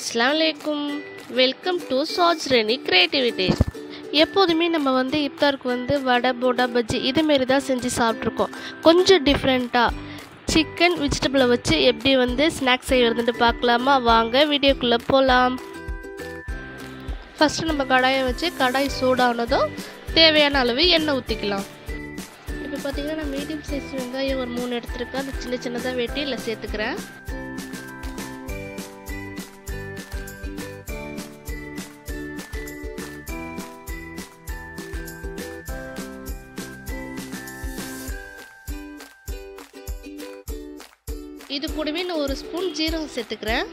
அஸ்ஸலாமு அலைக்கும் welcome to Saj Reni creativity எப்போதுமே நம்ம வந்து இஃப்தாருக்கு வந்து வடை போடா பஜ்ஜி இதுமாரி தான் செஞ்சு சாப்பிட்ருக்கோம் கொஞ்சம் டிஃப்ரெண்ட்டாக சிக்கன் வெஜிடபிளை வச்சு எப்படி வந்து ஸ்நாக்ஸ் செய்கிறதுன்ட்டு பார்க்கலாமா வாங்க வீடியோக்குள்ளே போகலாம் ஃபஸ்ட்டு நம்ம கடாயை வச்சு கடாய் சூடானதும் தேவையான அளவு எண்ணெய் ஊற்றிக்கலாம் இப்போ பார்த்தீங்கன்னா நான் மீடியம் சைஸ் வெங்காயம் ஒரு மூணு எடுத்துருக்கேன் அது சின்ன சின்னதாக வெட்டி இல்லை சேர்த்துக்கிறேன் இது கூடவே நான் ஒரு ஸ்பூன் ஜீரகம் சேர்த்துக்கிறேன்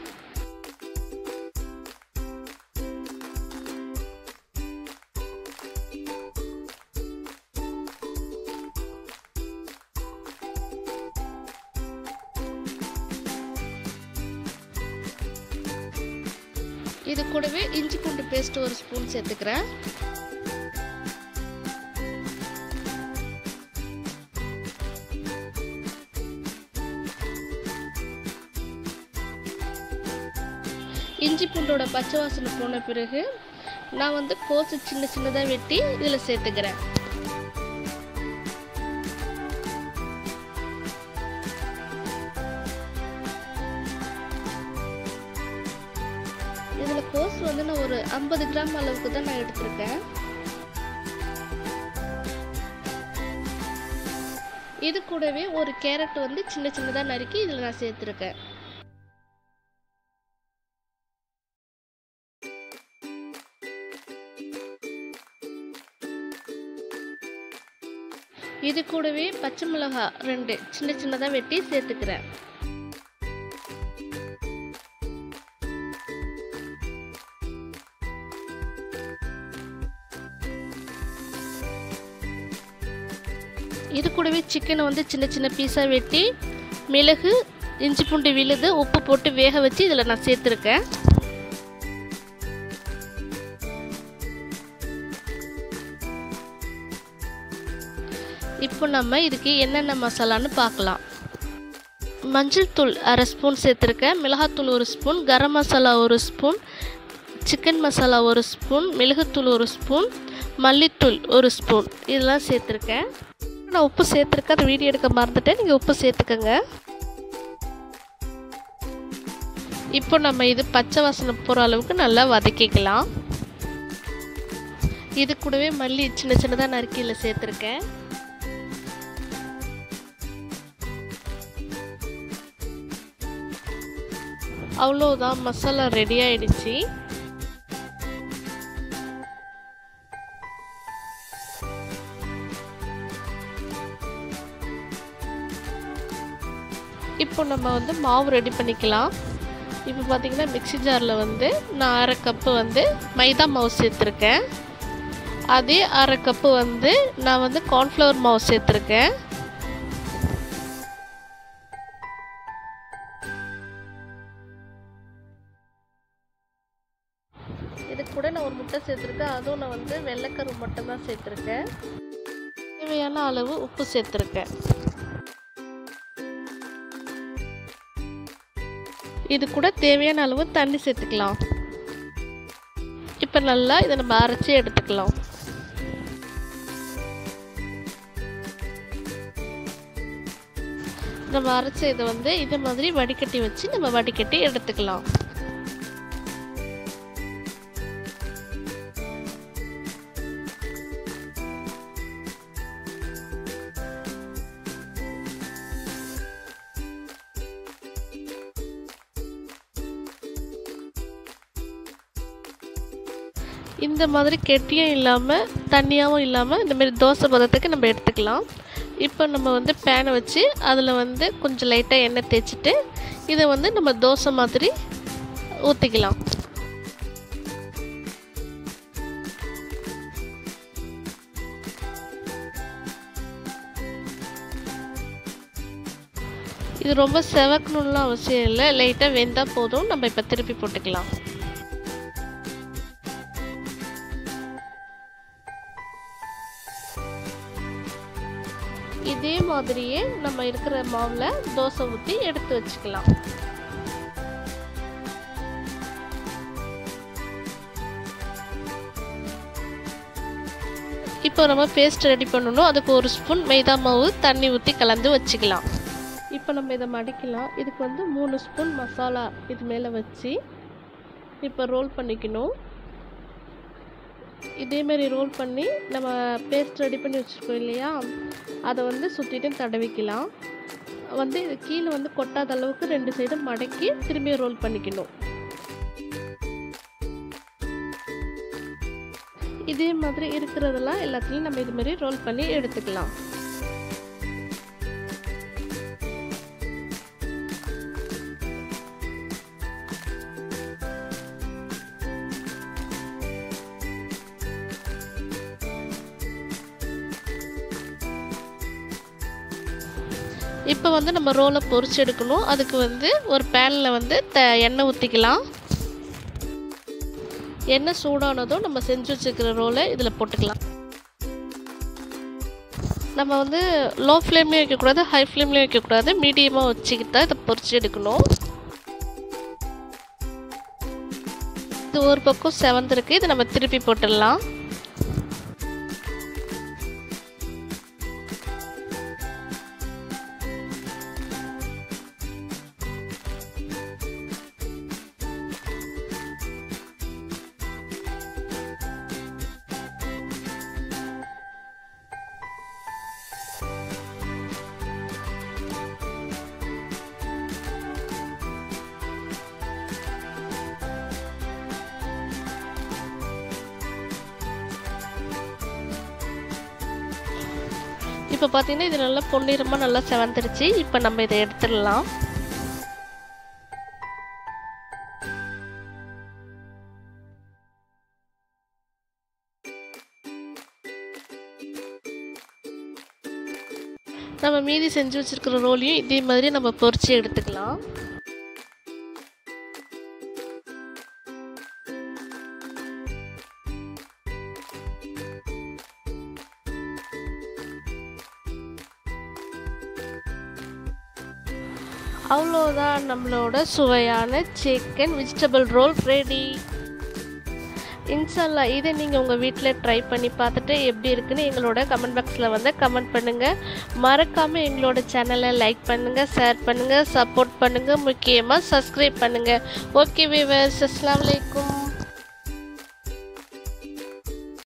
இது கூடவே இஞ்சி பூண்டு பேஸ்ட் ஒரு ஸ்பூன் சேர்த்துக்கிறேன் இஞ்சி பூண்டோட பச்சை வாசனை போன பிறகு நான் வந்து கோஸு சின்ன சின்னதாக வெட்டி இதில் சேர்த்துக்கிறேன் இதில் கோஸ் வந்து நான் ஒரு ஐம்பது கிராம் அளவுக்கு தான் நான் எடுத்திருக்கேன் இது கூடவே ஒரு கேரட் வந்து சின்ன சின்னதாக நறுக்கி இதில் நான் சேர்த்துருக்கேன் இது கூடவே பச்சை மிளகாய் ரெண்டு சின்ன சின்னதாக வெட்டி சேர்த்துக்கிறேன் இது கூடவே சிக்கனை வந்து சின்ன சின்ன பீஸாக வெட்டி மிளகு இஞ்சி பூண்டு விழுது உப்பு போட்டு வேக வச்சு இதில் நான் சேர்த்துருக்கேன் இப்போ நம்ம இதுக்கு என்னென்ன மசாலான்னு பார்க்கலாம் மஞ்சள் தூள் அரை ஸ்பூன் சேர்த்துருக்கேன் மிளகாத்தூள் ஒரு ஸ்பூன் கரம் மசாலா ஒரு ஸ்பூன் சிக்கன் மசாலா ஒரு ஸ்பூன் மிளகுத்தூள் ஒரு ஸ்பூன் மல்லித்தூள் ஒரு ஸ்பூன் இதெல்லாம் சேர்த்துருக்கேன் நான் உப்பு சேர்த்துருக்கேன் அதை வீடியோ எடுக்க மறந்துட்டேன் நீங்கள் உப்பு சேர்த்துக்கோங்க இப்போ நம்ம இது பச்சை வாசனை போகிற அளவுக்கு நல்லா வதக்கிக்கலாம் இது கூடவே மல்லி சின்ன சின்னதாக நறுக்கியில் சேர்த்துருக்கேன் அவ்வளோதான் மசாலா ரெடி ஆயிடுச்சு இப்போ நம்ம வந்து மாவு ரெடி பண்ணிக்கலாம் இப்போ பார்த்தீங்கன்னா மிக்சி ஜாரில் வந்து நான் அரை கப்பு வந்து மைதா மாவு சேர்த்துருக்கேன் அதே அரை கப்பு வந்து நான் வந்து கார்ன்ஃப்ளவர் மாவு சேர்த்துருக்கேன் இது கூட நான் ஒரு முட்டை சேர்த்துருக்கேன் அதுவும் நான் வந்து வெள்ளைக்கரு மட்டும் தான் சேர்த்துருக்கேன் தேவையான அளவு உப்பு சேர்த்துருக்கேன் இது கூட தேவையான அளவு தண்ணி சேர்த்துக்கலாம் இப்போ நல்லா இதை நம்ம அரைச்சி எடுத்துக்கலாம் நம்ம அரைச்ச இதை வந்து இது மாதிரி வடிகட்டி வச்சு நம்ம வடிகட்டி எடுத்துக்கலாம் இந்த மாதிரி கெட்டியும் இல்லாமல் தண்ணியாகவும் இல்லாமல் இந்த மாதிரி தோசை பதத்துக்கு நம்ம எடுத்துக்கலாம் இப்போ நம்ம வந்து பேனை வச்சு அதில் வந்து கொஞ்சம் லைட்டாக எண்ணெய் தேய்ச்சிட்டு இதை வந்து நம்ம தோசை மாதிரி ஊற்றிக்கலாம் இது ரொம்ப செவக்கணும்லாம் அவசியம் இல்லை லைட்டாக வெந்தால் போதும் நம்ம இப்போ திருப்பி போட்டுக்கலாம் இதே மாதிரியே நம்ம இருக்கிற மாவில் தோசை ஊற்றி எடுத்து வச்சுக்கலாம் இப்போ நம்ம பேஸ்ட் ரெடி பண்ணணும் அதுக்கு ஒரு ஸ்பூன் மைதா மாவு தண்ணி ஊற்றி கலந்து வச்சுக்கலாம் இப்போ நம்ம இதை மடிக்கலாம் இதுக்கு வந்து மூணு ஸ்பூன் மசாலா இது மேலே வச்சு இப்போ ரோல் பண்ணிக்கணும் இதேமாரி ரோல் பண்ணி நம்ம பேஸ்ட் ரெடி பண்ணி வச்சுருக்கோம் இல்லையா அதை வந்து சுற்றிட்டும் தடவிக்கலாம் வந்து இது கீழே வந்து கொட்டாத அளவுக்கு ரெண்டு சைடும் மடக்கி திரும்பி ரோல் பண்ணிக்கணும் இதே மாதிரி இருக்கிறதெல்லாம் எல்லாத்துலேயும் நம்ம இது மாதிரி ரோல் பண்ணி எடுத்துக்கலாம் இப்போ வந்து நம்ம ரோலை பொரிச்சு எடுக்கணும் அதுக்கு வந்து ஒரு பேனில் வந்து த எண்ணெய் ஊற்றிக்கலாம் எண்ணெய் சூடானதும் நம்ம செஞ்சு வச்சுருக்கிற ரோலை இதில் போட்டுக்கலாம் நம்ம வந்து லோ ஃப்ளேம்லேயும் வைக்கக்கூடாது ஹை ஃப்ளேம்லேயும் வைக்கக்கூடாது மீடியமாக வச்சுக்கிட்டு தான் இதை பொரிச்சு எடுக்கணும் இது ஒரு பக்கம் செவந்திருக்கு இதை நம்ம திருப்பி போட்டுடலாம் இப்போ பார்த்தீங்கன்னா இது நல்லா பொன்னிறமாக நல்லா செவந்துருச்சு இப்போ நம்ம இதை எடுத்துடலாம் நம்ம மீதி செஞ்சு வச்சுருக்கிற ரோலையும் இதே மாதிரி நம்ம பொரிச்சு எடுத்துக்கலாம் அவ்வளோதான் நம்மளோட சுவையான சிக்கன் வெஜிடபிள் ரோல் ரெடி இன்ஷால்லா இதை நீங்கள் உங்கள் வீட்டில் ட்ரை பண்ணி பார்த்துட்டு எப்படி இருக்குன்னு எங்களோட கமெண்ட் பாக்ஸில் வந்து கமெண்ட் பண்ணுங்கள் மறக்காமல் எங்களோட சேனலை லைக் பண்ணுங்கள் ஷேர் பண்ணுங்கள் சப்போர்ட் பண்ணுங்கள் முக்கியமாக சப்ஸ்கிரைப் பண்ணுங்கள் ஓகே விவர்ஸ் அஸ்லாம் வலைக்கும்